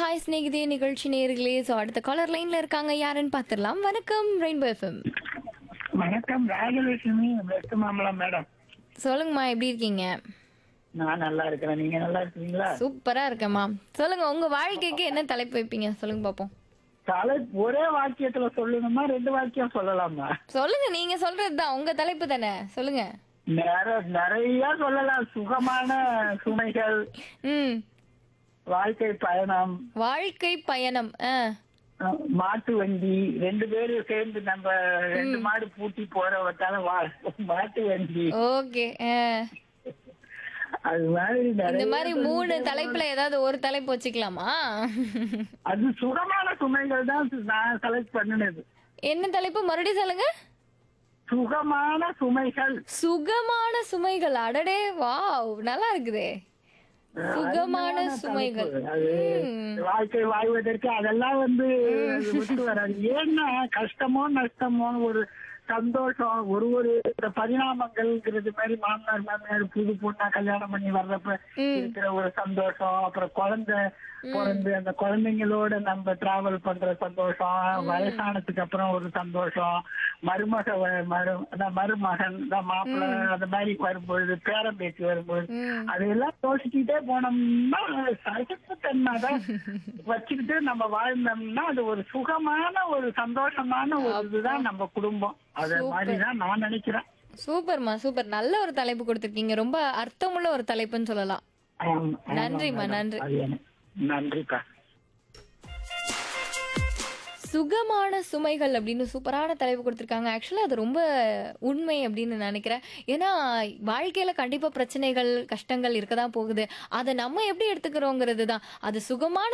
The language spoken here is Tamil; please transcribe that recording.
ஹாய் ஸ்நேகிதே நிகழ்ச்சி நேர்களே ஸோ அடுத்த காலர் லைன்ல இருக்காங்க யாருன்னு பார்த்துடலாம் வணக்கம் ரெயின்போ எஃப்எம் வணக்கம் ராஜலட்சுமி வெஸ்ட் மாமலம் மேடம் சொல்லுங்கம்மா எப்படி இருக்கீங்க நான் நல்லா இருக்கிறேன் நீங்க நல்லா இருக்கீங்களா சூப்பரா இருக்கேம்மா சொல்லுங்க உங்க வாழ்க்கைக்கு என்ன தலைப்பு வைப்பீங்க சொல்லுங்க பாப்போம் தலை ஒரே வாக்கியத்துல சொல்லணுமா ரெண்டு வாக்கியம் சொல்லலாமா சொல்லுங்க நீங்க சொல்றதுதான் உங்க தலைப்பு தானே சொல்லுங்க நிறைய நிறைய சொல்லலாம் சுகமான சுமைகள் ம் வாழ்க்கை பயணம் வாழ்க்கை பயணம் ஆ அஹ், மாட்டு வண்டி ரெண்டு பேரும் சேர்ந்து நம்ம ரெண்டு மாடு பூட்டி போறவத்தால வா- மாட்டு வண்டி ஓகே அது மாதிரி இந்த நிறைய மாதிரி மூணு தலைப்புல ஏதாவது ஒரு தலைப்பு வச்சுக்கலாமா அது சுகமான சுமைகள் தான் நான் செலக்ட் பண்ணினது என்ன தலைப்பு மறுபடியும் சொல்லுங்க சுகமான சுமைகள் சுகமான சுமைகள் அடடே வாவ் நல்லா இருக்குதே சுகமான அருமையான சுமைகள் தலைப்பு. அது ம். வாழ்க்கை வாழ்வதற்கு அதெல்லாம் வந்து ஒத்து வராது ஏன்னா கஷ்டமோ நஷ்டமோ ஒரு சந்தோஷம் ஒரு ஒரு இந்த பரிணாமங்கள்ங்கிறது மாதிரி மாமனார் மாமியார் புது பொண்ணா கல்யாணம் பண்ணி வர்றப்ப இருக்கிற ஒரு சந்தோஷம் அப்புறம் குழந்தை பிறந்து அந்த குழந்தைங்களோட நம்ம டிராவல் பண்ற சந்தோஷம் வயசானதுக்கு அப்புறம் ஒரு சந்தோஷம் மருமக வ- மரு அதான் மருமகன் தான் மாப்பிள்ளை அந்த மாதிரி வரும்பொழுது பேரம் பேச்சு வரும்பொழுது ம். அதையெல்லாம் யோசிச்சுக்கிட்டே போனோம்னா சகிப்புத்தன்மை தான் வச்சுக்கிட்டு நம்ம வாழ்ந்தோம்னா அது ஒரு சுகமான ஒரு சந்தோஷமான ஒரு இதுதான் நம்ம குடும்பம் அத மாதிரிதான் நான் நினைக்கிறேன் சூப்பர்மா சூப்பர் நல்ல ஒரு தலைப்பு கொடுத்துருக்கீங்க ரொம்ப அர்த்தமுள்ள ஒரு தலைப்புன்னு சொல்லலாம் ஆமா, ஆமா, நன்றிம்மா, மேடம். நன்றி. அது எனக்கு- நன்றிப்பா சுகமான சுமைகள் அப்படின்னு சூப்பரான தலைப்பு கொடுத்துருக்காங்க ஆக்சுவலாக அது ரொம்ப உண்மை அப்படின்னு நினைக்கிறேன் ஏன்னா வாழ்க்கையில் கண்டிப்பாக பிரச்சனைகள் கஷ்டங்கள் இருக்க தான் போகுது அதை நம்ம எப்படி எடுத்துக்கிறோங்கிறது தான் அது சுகமான